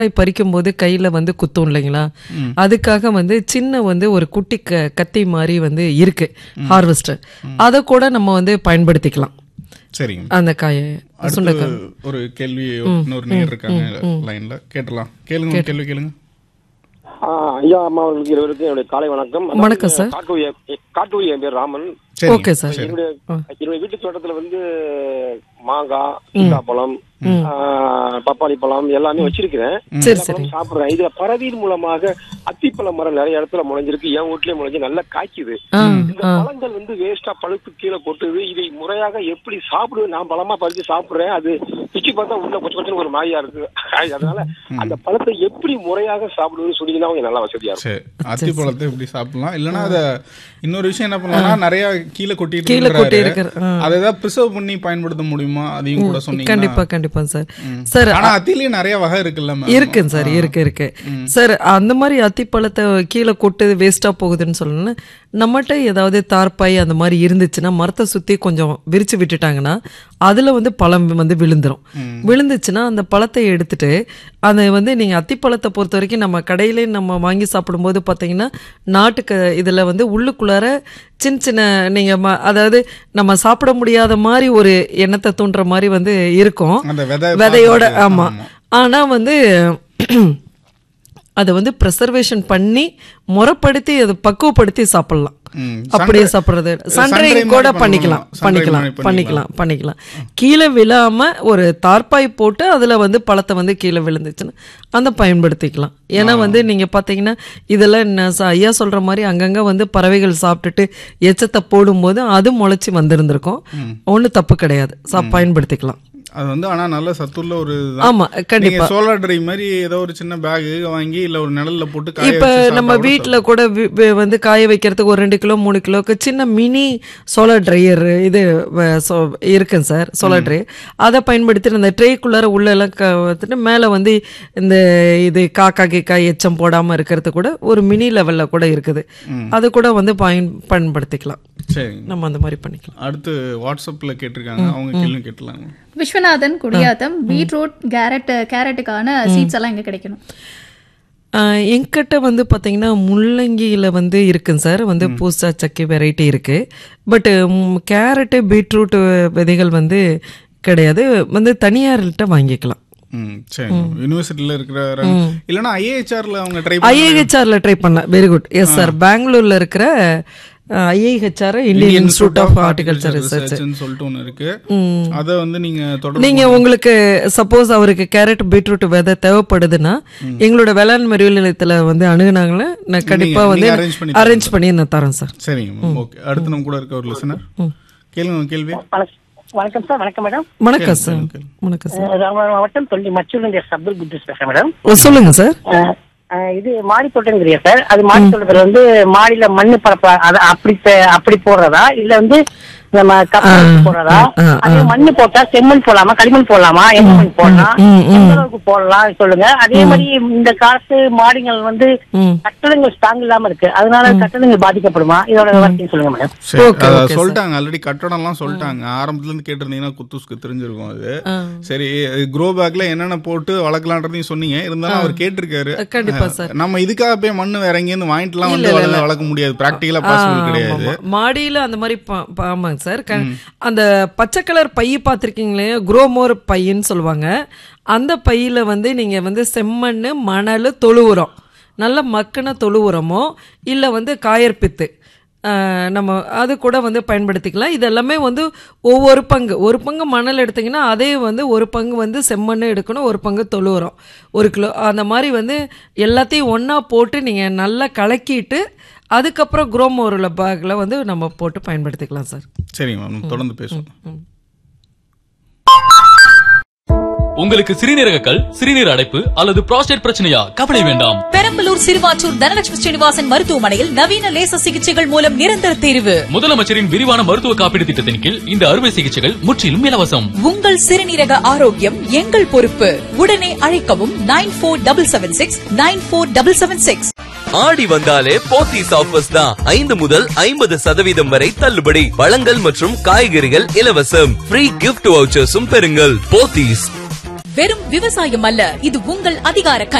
பறிக்கும் போது கையில வந்து குத்தும் இல்லைங்களா அதுக்காக வந்து சின்ன வந்து ஒரு குட்டி க கத்தி மாதிரி வந்து இருக்கு ஹார்வெஸ்டர் அதை கூட நம்ம வந்து பயன்படுத்திக்கலாம் சரிங்க அந்த காயை அடுத்து ஒரு கேள்வி இன்னொரு நேர் இருக்காங்க லைன்ல கேட்டலாம் கேளுங்க கேள்வி கேளுங்க ஆ, ஐயா அம்மா அவர்களுக்கு இருவருக்கும் என்னுடைய காலை வணக்கம் வணக்கம் சார். காட்டுவி காட்டுவி என் பேர் ராமன் சரி ஓகே சார் என்னுடைய என்னுடைய வீட்டு தோட்டத்துல வந்து மாங்காய் சீத்தாப்பழம் ஆ, பப்பாளி பழம் எல்லாமே வச்சிருக்கிறேன் சரி எல்லா சரி பழமும் சாப்பிடுறேன் இதுல பறவையின் மூலமாக அத்திப்பழ மரம் நிறைய இடத்துல முளைஞ்சிருக்கு என் வீட்லயே முளைஞ்சு நல்லா காய்க்குது ஆ இந்த பழங்கள் வந்து வேஸ்டா பழுத்து கீழே கொட்டுது இதை முறையாக எப்படி சாப்பிடுவேன் நான் பழமா பறிச்சு சாப்பிடுறேன் அது பிச்சு பார்த்தா உள்ள கொஞ்சம் கொஞ்சம் ஒரு மாயா இருக்கு அதனால அந்த பழத்தை எப்படி முறையாக சாப்பிடுவேன்னு சொன்னீங்கன்னா அவங்க நல்லா வசதியா இருக்கும் சரி அத்தி பழத்தை இப்படி சாப்பிடலாம் இல்லனா அத இன்னொரு விஷயம் என்ன பண்ணலாம்னா நிறைய கீழே கொட்டிட்டு கீழே கொட்டி இருக்கிறாரு. இருக்கிற, ஆ. அதை ஏதாவது ப்ரிசர்வ் பண்ணி பயன்படுத்த முடியுமா அதையும் கூட சொன்னீங்க கண்டிப்பா கண்டிப்பா சார் சார் ஆனா அத்திலேயே நிறைய வகை இருக்குல்ல ma'am? இருக்குங்க சார் இருக்கு இருக்கு சார் அந்த மாதிரி அத்திப்பழத்தை கீழே கொட்டு வேஸ்டா போகுதுன்னு சொல்லணும்னா நம்மகிட்ட ஏதாவது தார்பாய் அந்த மாதிரி இருந்துச்சுன்னா மரத்தை சுத்தி கொஞ்சம் விரிச்சு விட்டுட்டாங்கன்னா அதுல வந்து பழம் வந்து விழுந்துரும் விழுந்துச்சுன்னா அந்த பழத்தை எடுத்துட்டு அதை வந்து நீங்க அத்திப்பழத்தை பொறுத்த வரைக்கும் நம்ம கடையிலே நம்ம வாங்கி சாப்பிடும்போது பார்த்தீங்கன்னா நாட்டுக்கு இதுல வந்து உள்ளுக்குள்ளார சின்ன சின்ன நீங்க ம- அதாவது நம்ம சாப்பிட முடியாத மாதிரி ஒரு எண்ணத்தை தூண்டுற மாதிரி வந்து இருக்கும் அந்த விதை விதையோட பார்த்துட்டு, ஆமா ஆனா வந்து அதை வந்து ப்ரெசர்வேஷன் பண்ணி முறைப்படுத்தி அதை பக்குவப்படுத்தி சாப்பிடலாம் ம். அப்படியே Sun- சாப்பிடுறது Sun சன்ரைன் dry கூட மாதிரி பண்ணிக்கலாம் பண்ணலாம். Sun dry பண்ணிக்கலாம் மாதிரி பண்ணிக்கலாம் பண்ணிக்கலாம் கீழே விழாம ஒரு தார்பாய் போட்டு அதுல வந்து பழத்தை வந்து கீழே விழுந்துச்சுன்னா அந்த பயன்படுத்திக்கலாம் ஏன்னா வந்து நீங்க பாத்தீங்கன்னா இதெல்லாம் என்ன ச- ஐயா சொல்ற மாதிரி அங்கங்க வந்து பறவைகள் சாப்பிட்டுட்டு எச்சத்தை போடும்போது அது முளைச்சி வந்திருந்திருக்கும் ஒண்ணும் தப்பு கிடையாது சா- பயன்படுத்திக்கலாம் அது வந்து ஆனா நல்ல சத்துள்ள ஒரு இதுதான். ஆமா கண்டிப்பா நீங்க சோலார் ட்ரை மாதிரி ஏதோ ஒரு சின்ன பேக் வாங்கி இல்ல ஒரு நிழல்ல போட்டு காய இப்ப வச்சு நம்ம சாப்பிட்டா கூட வீட்ல கூட வி- வி- வந்து காய வைக்கிறதுக்கு ஒரு ரெண்டு கிலோ மூணு கிலோக்கு சின்ன மினி சோலார் ட்ரையர் இது வ- சோ- இருக்குங்க சார் சோலார் ட்ரை அதை பயன்படுத்தி அந்த ட்ரேக்குள்ளார உள்ள எல்லாம் க- வந்துட்டு மேல வந்து இந்த இது காக்கா கீக்கா எச்சம் போடாம இருக்கிறது கூட ஒரு மினி லெவல்ல கூட இருக்குது அது கூட வந்து பயன் பயன்படுத்திக்கலாம் சரிங்க நம்ம அந்த மாதிரி பண்ணிக்கலாம் அடுத்து வாட்ஸ்அப்ல கேட்டிருக்காங்க அவங்க கேள்வி கேட்டலாங்க விஸ்வநாதன் குடியாத்தம் பீட்ரூட் கேரட் கேரட்டுக்கான சீட்ஸ் எல்லாம் எங்க கிடைக்கணும் ஆஹ் என்கிட்ட வந்து பார்த்தீங்கன்னா முள்ளங்கியில் வந்து இருக்குங்க சார் வந்து பூசா சக்கை வெரைட்டி இருக்கு பட் கேரட்டு பீட்ரூட் விதைகள் வந்து கிடையாது வந்து தனியார்கிட்ட வாங்கிக்கலாம் ம் சரி யூனிவர்சிட்டியில இருக்கிற இல்லனா ஐஏஹெச்ஆர்ல அவங்க ட்ரை ஐஏஹெச்ஆர்ல ட்ரை பண்ணலாம் வெரி குட் எஸ் சார் பெங்களூர்ல இருக்கிற IAHR Indian institute of horticulture research ரிசர்ச்னு சொல்லிட்டு ஒன்னு இருக்கு அத வந்து நீங்க தொடர்ந்து நீங்க உங்களுக்கு சப்போஸ் அவருக்கு கேரட் பீட்ரூட் விதை தேவைப்படுதுன்னா எங்களோட வேளாண் அறிவியல் நிலையத்துல வந்து அணுகுனாங்களே நான் கண்டிப்பா வந்து நீங்க arrange பண்ணி அரேஞ்ச் பண்ணி நான் தரேன் சார் சரிங்க ஓகே அடுத்து நம்ம கூட இருக்க ஒரு லிசனர் கேளுங்க கேள்வி வணக்கம் வணக்கம் சார் வணக்கம் மேடம் வணக்கம் சார் வணக்கம் சார் ராமநாதபுரம் மாவட்டம் தொண்டி மச்சூர் அப்துல் குத்தூஸ் பேசுறேன் மேடம் ஓ, சொல்லுங்க சார் அஹ், அஹ், இது மாடி தோட்டங்கிறியா சார் அது மாடி தோட்டத்துல வந்து மாடியில மண்ணு பரப்ப அது அப்படி பே- அப்படி போடுறதா இல்ல வந்து நம்ம கப்பல் வச்சு போடுறதா ஆ, ஆ. அதே மண்ணு போட்டா செம்மண் போடலாமா களிமண் போடலாமா எந்த மண் போடலாம் ம், ம். எந்த அளவுக்கு போடலாம் சொல்லுங்க அதே மாதிரி இந்த காலத்து மாடிகள் வந்து ம். கட்டடங்கள் ஸ்ட்ராங் இல்லாம இருக்கு அதனால கட்டடங்கள் பாதிக்கப்படுமா இதோட விவரத்தையும் சொல்லுங்க மேடம் சரி Okay, அத okay, சொல்லிட்டாங்க ஆல்ரெடி கட்டடம்லாம் சொல்லிட்டாங்க ஆரம்பத்துல இருந்து கேட்டிருந்தீங்கன்னா குத்துஸ்க்கு தெரிஞ்சிருக்கும் அது சரி க்ரோ பேக்ல என்னென்ன போட்டு வளர்க்கலான்றதையும் சொன்னீங்க இருந்தாலும் அவர் கேட்டிருக்காரு கண்டிப்பா சார் நம்ம இதுக்காக போய் மண்ணு வேற எங்கேருந்து வாங்கிட்டுலாம் வந்து வளர்க்க வளர்க்க முடியாது பிராக்டிகலா பாசிபிள் கிடையாது ஆமா. மாடியில அந்த மாதிரி ப- ப- ஆமாங்க சார் க- அந்த பச்சை கலர் பை பார்த்துருக்கீங்களே குரோமோர் பையின்னு சொல்லுவாங்க அந்த பையில வந்து நீங்க வந்து செம்மண் மணல் தொழு உரம் நல்ல மக்கின தொழு உரமோ இல்லை வந்து காயற்பித்து ஆஹ், நம்ம அது கூட வந்து பயன்படுத்திக்கலாம் இது எல்லாமே வந்து ஒவ்வொரு பங்கு ஒரு பங்கு மணல் எடுத்தீங்கன்னா அதே வந்து ஒரு பங்கு வந்து செம்மண் எடுக்கணும் ஒரு பங்கு தொழு உரம் ஒரு கிலோ அந்த மாதிரி வந்து எல்லாத்தையும் ஒன்றா போட்டு நீங்கள் நல்லா கலக்கிட்டு அதுக்கப்புறம் குரோமோரில் பேக்கில் வந்து நம்ம போட்டு பயன்படுத்திக்கலாம் சார் சரிங்க மேம் தொடர்ந்து பேசுவோம் உங்களுக்கு சிறுநீரக கல் சிறுநீர் அடைப்பு அல்லது புரோஸ்டேட் பிரச்சனையா கவலை வேண்டாம் பெரம்பலூர் சிறுவாச்சூர் தனலட்சுமி ஸ்ரீனிவாசன் மருத்துவமனையில் நவீன லேசர் சிகிச்சைகள் மூலம் நிரந்தர தீர்வு முதலமைச்சரின் விரிவான மருத்துவ காப்பீடு திட்டத்தின் கீழ் இந்த அறுவை சிகிச்சைகள் முற்றிலும் இலவசம் உங்கள் சிறுநீரக ஆரோக்கியம் எங்கள் பொறுப்பு உடனே அழைக்கவும் nine four double seven six nine four double seven six ஆடி வந்தாலே போத்தீஸ் ஆஃபர்ஸ் தான் ஐந்து முதல் ஐம்பது சதவீதம் வரை தள்ளுபடி பழங்கள் மற்றும் காய்கறிகள் இலவசம் ஃப்ரீ கிஃப்ட் வவுச்சர்ஸும் பெறுங்கள் போத்தீஸ் வெறும் விவசாயம் அல்ல இது உங்கள் அதிகார